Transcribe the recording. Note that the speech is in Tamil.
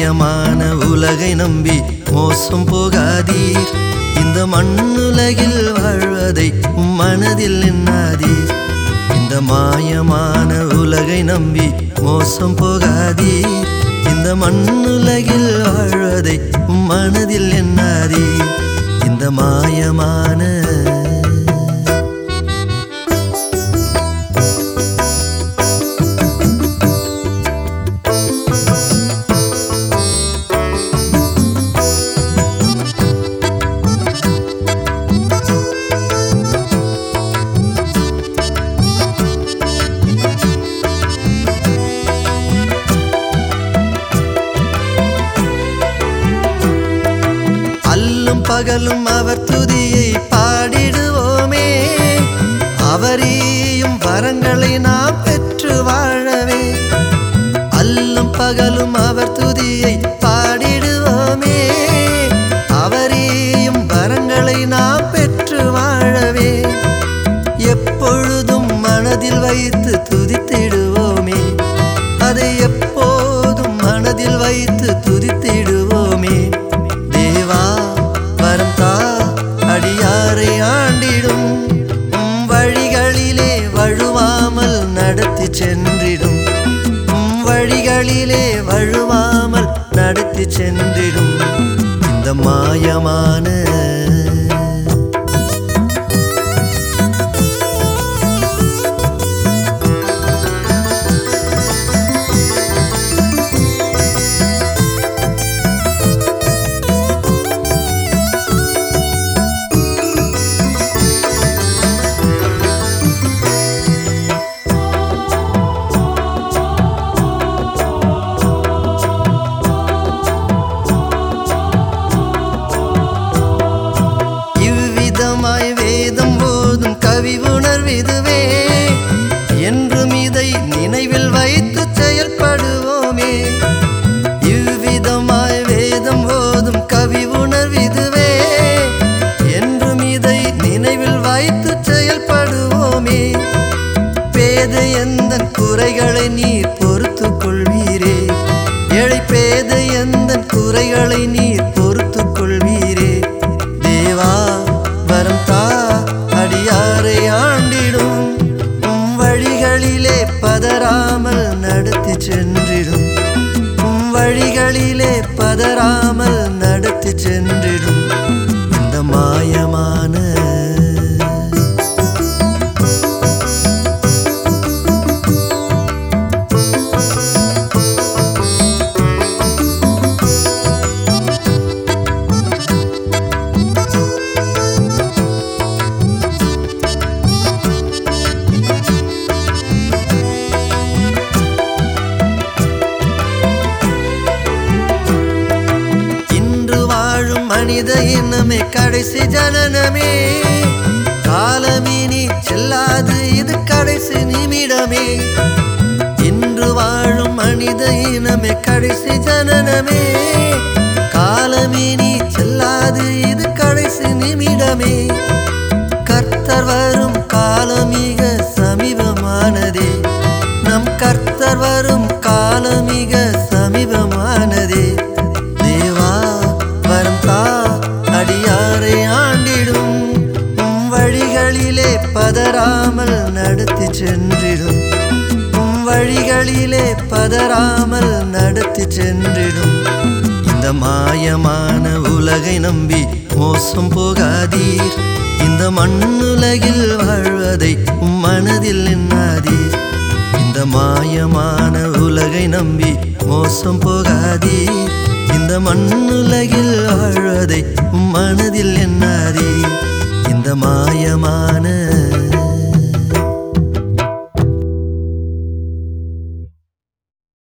மாயமான உலகை நம்பி மோசம் போகாதீர் இந்த மண்ணுலகில் வாழ்வதை உம் மனதில் எண்ணாதீர் இந்த மாயமான உலகை நம்பி மோசம் போகாதீர் இந்த மண்ணுலகில் வாழ்வதை உம் மனதில் எண்ணாதீர் இந்த மாயமான அல்லும் பகலும் அவர் துதியை பாடிடுவோமே அவரீயும் வரங்களை நாம் பெற்று வாழவே அல்லும் பகலும் அவர் துதியை பாடிடுவோமே அவரீயும் வரங்களை நாம் பெற்று வாழவே எப்பொழுதும் மனதில் வைத்து துதித்திடுவோமே அதை எப்போதும் மனதில் வைத்து துதித்திடுவோமே தேவா வரம் தா அடியாரை ஆண்டிடும் உம் வழிகளிலே வழுவாமல் நடத்தி சென்றிடும் உம் வழிகளிலே வழுவாமல் நடத்தி சென்றிடும் இந்த மாயமான இவ்விதமாய் வேதம் போதும் கவி உணர்விதுவே என்றும் இதை நினைவில் வைத்து செயல்படுவோமே இவ்விதமாய் வேதம் போதும் கவி உணர்விதுவே என்றும் இதை நினைவில் வைத்து செயல்படுவோமே பேத எந்த குறைகளை நீர் பொறுத்து கொள்வீரே ஏழை பேத எந்த குறைகளை நீர் பொறுத்து கொள்வீரே தேவா வரம் தா அடியாரை ஆண்டிடும் உம் வழிகளிலே பதறாமல் நடத்தி சென்றிடும் உம் வழிகளிலே பதறாமல் நடத்தி சென்றிடும் இந்த மாயமான இன்று வாழும் மனித இனமே கடைசி ஜனனமே காலமினி செல்லாது இது கடைசி நிமிடமே இன்று வாழும் மனித இனமே கடைசி ஜனனமே காலமினி செல்லாது இது கடைசி நிமிடமே கர்த்தர் வரும் காலம் மிக சமீபமானதே நம் கர்த்தர் வரும் காலம் மிக சமீபமானதே தேவா வரம் தா அடியாரை ஆண்டிடும் உம் வழிகளிலே பதறாமல் நடத்தி சென்றிடும் உம் வழிகளிலே பதறாமல் நடத்தி சென்றிடும் இந்த மாயமான உலகை நம்பி மோசம் போகாதீர் இந்த மண்ணுலகில் வாழ்வதை உம் மனதில் எண்ணாதீர் இந்த மாயமான உலகை நம்பி மோசம் போகாதீர் இந்த மண்ணுலகில் வாழ்வதை உம் மனதில் எண்ணாதீர் இந்த மாயமான